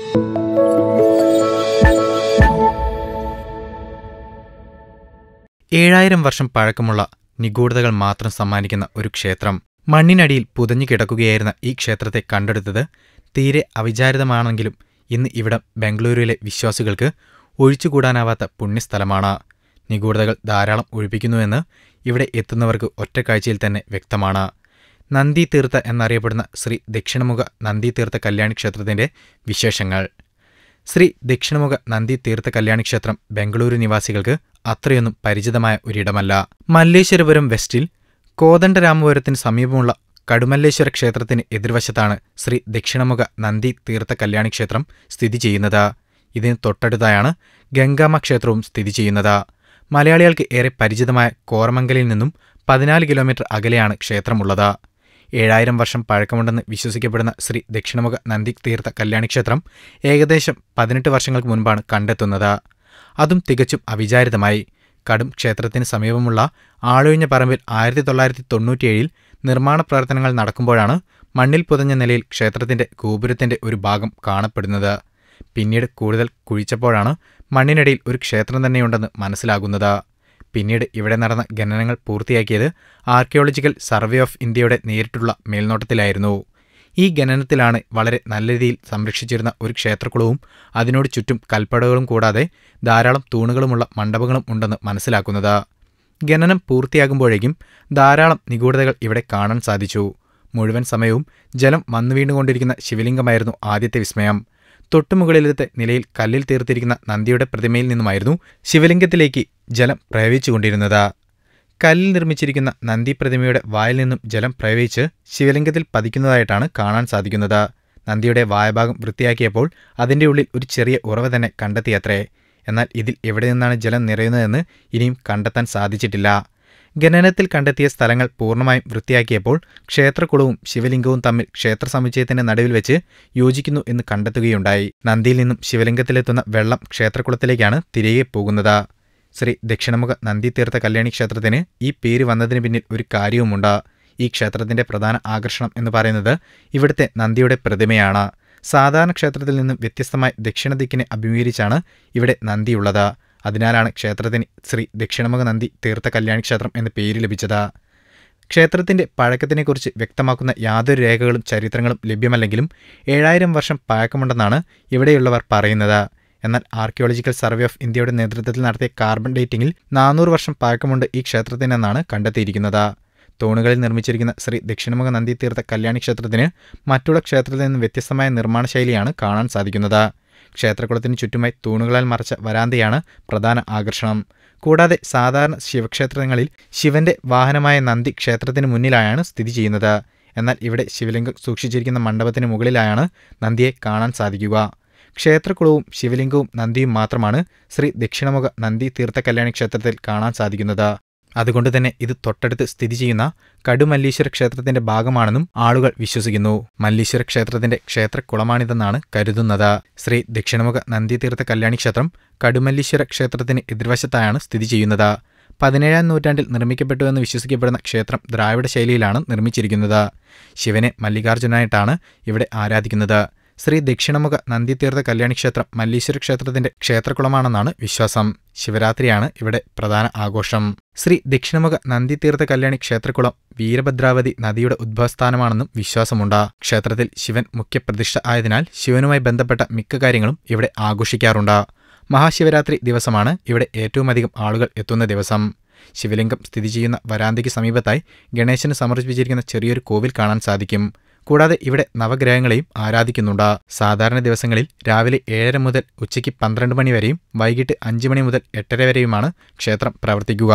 ഏഴായിരം വർഷം പഴക്കമുള്ള നിഗൂഢതകൾ മാത്രം സമ്മാനിക്കുന്ന ഒരു ക്ഷേത്രം മണ്ണിനടിയിൽ പുതഞ്ഞു കിടക്കുകയായിരുന്ന ഈ ക്ഷേത്രത്തെ കണ്ടെടുത്തത് തീരെ അവിചാരിതമാണെങ്കിലും ഇന്ന് ഇവിടം ബംഗളൂരുവിലെ വിശ്വാസികൾക്ക് ഒഴിച്ചുകൂടാനാവാത്ത പുണ്യസ്ഥലമാണ് നിഗൂഢതകൾ ധാരാളം ഒഴിപ്പിക്കുന്നുവെന്ന് ഇവിടെ എത്തുന്നവർക്ക് ഒറ്റക്കാഴ്ചയിൽ തന്നെ വ്യക്തമാണ് നന്ദി തീർത്ഥ എന്നറിയപ്പെടുന്ന ശ്രീ ദക്ഷിണമുഖ നന്ദി തീർത്ഥ കല്യാണി ക്ഷേത്രത്തിന്റെ വിശേഷങ്ങൾ ശ്രീ ദക്ഷിണമുഖ നന്ദി തീർത്ഥ കല്യാണി ക്ഷേത്രം ബംഗളൂരു നിവാസികൾക്ക് അത്രയൊന്നും പരിചിതമായ ഒരിടമല്ല മല്ലേശ്വരപുരം വെസ്റ്റിൽ കോദണ്ഡരാമപുരത്തിന് സമീപമുള്ള കടുമല്ലേശ്വര ക്ഷേത്രത്തിന് എതിർവശത്താണ് ശ്രീ ദക്ഷിണമുഖ നന്ദി തീർത്ഥ കല്യാണി ക്ഷേത്രം സ്ഥിതി ചെയ്യുന്നത് ഇതിന് തൊട്ടടുത്തായാണ് ഗംഗാമ ക്ഷേത്രവും സ്ഥിതി ചെയ്യുന്നത് മലയാളികൾക്ക് ഏറെ പരിചിതമായ കോറമംഗലിൽ നിന്നും പതിനാല് കിലോമീറ്റർ അകലെയാണ് ക്ഷേത്രമുള്ളത് ഏഴായിരം വർഷം പഴക്കമുണ്ടെന്ന് വിശ്വസിക്കപ്പെടുന്ന ശ്രീ ദക്ഷിണമുഖ നന്ദി തീർത്ഥ കല്യാണി ക്ഷേത്രം ഏകദേശം പതിനെട്ട് വർഷങ്ങൾക്ക് മുൻപാണ് കണ്ടെത്തുന്നത് അതും തികച്ചും അവിചാരിതമായി കടും ക്ഷേത്രത്തിന് സമീപമുള്ള ആളൊഴിഞ്ഞ പറമ്പിൽ ആയിരത്തി തൊള്ളായിരത്തി തൊണ്ണൂറ്റിയേഴിൽ നിർമ്മാണ പ്രവർത്തനങ്ങൾ നടക്കുമ്പോഴാണ് മണ്ണിൽ പുതഞ്ഞ നിലയിൽ ക്ഷേത്രത്തിന്റെ ഗോപുരത്തിന്റെ ഒരു ഭാഗം കാണപ്പെടുന്നത് പിന്നീട് കൂടുതൽ കുഴിച്ചപ്പോഴാണ് മണ്ണിനടിയിൽ ഒരു ക്ഷേത്രം തന്നെയുണ്ടെന്ന് മനസ്സിലാകുന്നത് പിന്നീട് ഇവിടെ നടന്ന ഖനനങ്ങൾ പൂർത്തിയാക്കിയത് ആർക്കിയോളജിക്കൽ സർവേ ഓഫ് ഇന്ത്യയുടെ നേരിട്ടുള്ള മേൽനോട്ടത്തിലായിരുന്നു ഈ ഖനനത്തിലാണ് വളരെ നല്ല രീതിയിൽ സംരക്ഷിച്ചിരുന്ന ഒരു ക്ഷേത്രക്കുളവും അതിനോട് ചുറ്റും കൽപ്പടകളും കൂടാതെ ധാരാളം തൂണുകളുമുള്ള മണ്ഡപങ്ങളും ഉണ്ടെന്ന് മനസ്സിലാക്കുന്നത് ഖനനം പൂർത്തിയാകുമ്പോഴേക്കും ധാരാളം നിഗൂഢതകൾ ഇവിടെ കാണാൻ സാധിച്ചു മുഴുവൻ സമയവും ജലം വന്നു വീണുകൊണ്ടിരിക്കുന്ന ശിവലിംഗമായിരുന്നു ആദ്യത്തെ വിസ്മയം തൊട്ടുമുകളിലത്തെ നിലയിൽ കല്ലിൽ തീർത്തിരിക്കുന്ന നന്ദിയുടെ പ്രതിമയിൽ നിന്നുമായിരുന്നു ശിവലിംഗത്തിലേക്ക് ജലം പ്രവഹിച്ചുകൊണ്ടിരുന്നത് കല്ലിൽ നിർമ്മിച്ചിരിക്കുന്ന നന്ദി പ്രതിമയുടെ വായിൽ നിന്നും ജലം പ്രവഹിച്ച് ശിവലിംഗത്തിൽ പതിക്കുന്നതായിട്ടാണ് കാണാൻ സാധിക്കുന്നത് നന്ദിയുടെ വായഭാഗം വൃത്തിയാക്കിയപ്പോൾ അതിൻ്റെ ഉള്ളിൽ ഒരു ചെറിയ ഉറവ തന്നെ കണ്ടെത്തിയത്രേ എന്നാൽ ഇതിൽ എവിടെ നിന്നാണ് ജലം നിറയുന്നതെന്ന് ഇനിയും കണ്ടെത്താൻ സാധിച്ചിട്ടില്ല ഖനനത്തിൽ കണ്ടെത്തിയ സ്ഥലങ്ങൾ പൂർണ്ണമായും വൃത്തിയാക്കിയപ്പോൾ ക്ഷേത്രക്കുളവും ശിവലിംഗവും തമ്മിൽ ക്ഷേത്ര സമുച്ചയത്തിന്റെ നടുവിൽ വെച്ച് യോജിക്കുന്നു എന്ന് കണ്ടെത്തുകയുണ്ടായി നന്ദിയിൽ നിന്നും ശിവലിംഗത്തിലെത്തുന്ന വെള്ളം ക്ഷേത്രക്കുളത്തിലേക്കാണ് തിരികെ പോകുന്നത് ശ്രീ ദക്ഷിണമുഖ നന്ദി തീർത്ഥ കല്യാണി ക്ഷേത്രത്തിന് ഈ പേര് വന്നതിന് പിന്നിൽ ഒരു കാര്യവുമുണ്ട് ഈ ക്ഷേത്രത്തിന്റെ പ്രധാന ആകർഷണം എന്ന് പറയുന്നത് ഇവിടുത്തെ നന്ദിയുടെ പ്രതിമയാണ് സാധാരണ ക്ഷേത്രത്തിൽ നിന്നും വ്യത്യസ്തമായി ദക്ഷിണ ദിക്കിനെ അഭിമുഖീകരിച്ചാണ് ഇവിടെ നന്ദിയുള്ളത് അതിനാലാണ് ക്ഷേത്രത്തിന് ശ്രീ ദക്ഷിണമുഖ നന്ദി തീർത്ഥ കല്യാണി ക്ഷേത്രം എന്ന പേര് ലഭിച്ചത് ക്ഷേത്രത്തിന്റെ പഴക്കത്തിനെക്കുറിച്ച് വ്യക്തമാക്കുന്ന യാതൊരു രേഖകളും ചരിത്രങ്ങളും ലഭ്യമല്ലെങ്കിലും ഏഴായിരം വർഷം പഴക്കമുണ്ടെന്നാണ് ഇവിടെയുള്ളവർ പറയുന്നത് എന്നാൽ ആർക്കിയോളജിക്കൽ സർവേ ഓഫ് ഇന്ത്യയുടെ നേതൃത്വത്തിൽ നടത്തിയ കാർബൺ ഡേറ്റിംഗിൽ നാനൂറ് വർഷം പഴക്കമുണ്ട് ഈ ക്ഷേത്രത്തിനെന്നാണ് കണ്ടെത്തിയിരിക്കുന്നത് തൂണുകളിൽ നിർമ്മിച്ചിരിക്കുന്ന ശ്രീ ദക്ഷിണമുഖ നന്ദി തീർത്ഥ കല്യാണി ക്ഷേത്രത്തിന് മറ്റുള്ള ക്ഷേത്രത്തിൽ നിന്ന് വ്യത്യസ്തമായ നിർമ്മാണ ശൈലിയാണ് കാണാൻ സാധിക്കുന്നത് ക്ഷേത്രക്കുളത്തിന് ചുറ്റുമായി തൂണുകളാൽ മറച്ച വരാന്തയാണ് പ്രധാന ആകർഷണം കൂടാതെ സാധാരണ ശിവക്ഷേത്രങ്ങളിൽ ശിവന്റെ വാഹനമായ നന്ദി ക്ഷേത്രത്തിന് മുന്നിലായാണ് സ്ഥിതി ചെയ്യുന്നത് എന്നാൽ ഇവിടെ ശിവലിംഗം സൂക്ഷിച്ചിരിക്കുന്ന മണ്ഡപത്തിന് മുകളിലായാണ് നന്ദിയെ കാണാൻ സാധിക്കുക ക്ഷേത്രക്കുളവും ശിവലിംഗവും നന്ദിയും മാത്രമാണ് ശ്രീ ദക്ഷിണമുഖ നന്ദി തീർത്ഥ കല്യാണി ക്ഷേത്രത്തിൽ കാണാൻ സാധിക്കുന്നത് അതുകൊണ്ട് തന്നെ ഇത് തൊട്ടടുത്ത് സ്ഥിതി ചെയ്യുന്ന കടുമല്ലീശ്വര ക്ഷേത്രത്തിന്റെ ഭാഗമാണെന്നും ആളുകൾ വിശ്വസിക്കുന്നു മല്ലീശ്വര ക്ഷേത്രത്തിന്റെ ക്ഷേത്രക്കുളമാണിതെന്നാണ് കരുതുന്നത് ശ്രീ ദക്ഷിണമുഖ നന്ദിതീർത്ഥ കല്യാണി ക്ഷേത്രം കടുമല്ലീശ്വര ക്ഷേത്രത്തിന് എതിർവശത്തായാണ് സ്ഥിതി ചെയ്യുന്നത് പതിനേഴാം നൂറ്റാണ്ടിൽ നിർമ്മിക്കപ്പെട്ടുവെന്ന് വിശ്വസിക്കപ്പെടുന്ന ക്ഷേത്രം ദ്രാവിഡ ശൈലിയിലാണ് നിർമ്മിച്ചിരിക്കുന്നത് ശിവനെ മല്ലികാർജുനായിട്ടാണ് ഇവിടെ ആരാധിക്കുന്നത് ശ്രീ ദക്ഷിണമുഖ നന്ദിതീർത്ഥ കല്യാണി ക്ഷേത്രം മല്ലീശ്വര ക്ഷേത്രത്തിന്റെ ക്ഷേത്രകുളമാണെന്നാണ് വിശ്വാസം ശിവരാത്രിയാണ് ഇവിടെ പ്രധാന ആഘോഷം ശ്രീ ദക്ഷിണമുഖ നന്ദിതീർത്ഥ കല്യാണി ക്ഷേത്രകുളം വീരഭദ്രാവതി നദിയുടെ ഉദ്ഭവസ്ഥാനമാണെന്നും വിശ്വാസമുണ്ട് ക്ഷേത്രത്തിൽ ശിവൻ മുഖ്യപ്രതിഷ്ഠ ആയതിനാൽ ശിവനുമായി ബന്ധപ്പെട്ട മിക്ക കാര്യങ്ങളും ഇവിടെ ആഘോഷിക്കാറുണ്ട് മഹാശിവരാത്രി ദിവസമാണ് ഇവിടെ ഏറ്റവും അധികം ആളുകൾ എത്തുന്ന ദിവസം ശിവലിംഗം സ്ഥിതി ചെയ്യുന്ന വരാന്തയ്ക്ക് സമീപത്തായി ഗണേശന് സമർപ്പിച്ചിരിക്കുന്ന ചെറിയൊരു കോവിൽ കാണാൻ സാധിക്കും കൂടാതെ ഇവിടെ നവഗ്രഹങ്ങളെയും ആരാധിക്കുന്നുണ്ട് സാധാരണ ദിവസങ്ങളിൽ രാവിലെ ഏഴര മുതൽ ഉച്ചയ്ക്ക് പന്ത്രണ്ട് മണി വരെയും വൈകിട്ട് അഞ്ച് മണി മുതൽ എട്ടര വരെയുമാണ് ക്ഷേത്രം പ്രവർത്തിക്കുക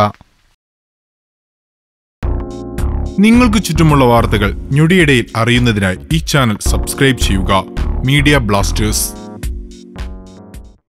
നിങ്ങൾക്ക് ചുറ്റുമുള്ള വാർത്തകൾ ഞൊടിയിടയിൽ അറിയുന്നതിനായി ഈ ചാനൽ സബ്സ്ക്രൈബ് ചെയ്യുക മീഡിയ ബ്ലാസ്റ്റേഴ്സ്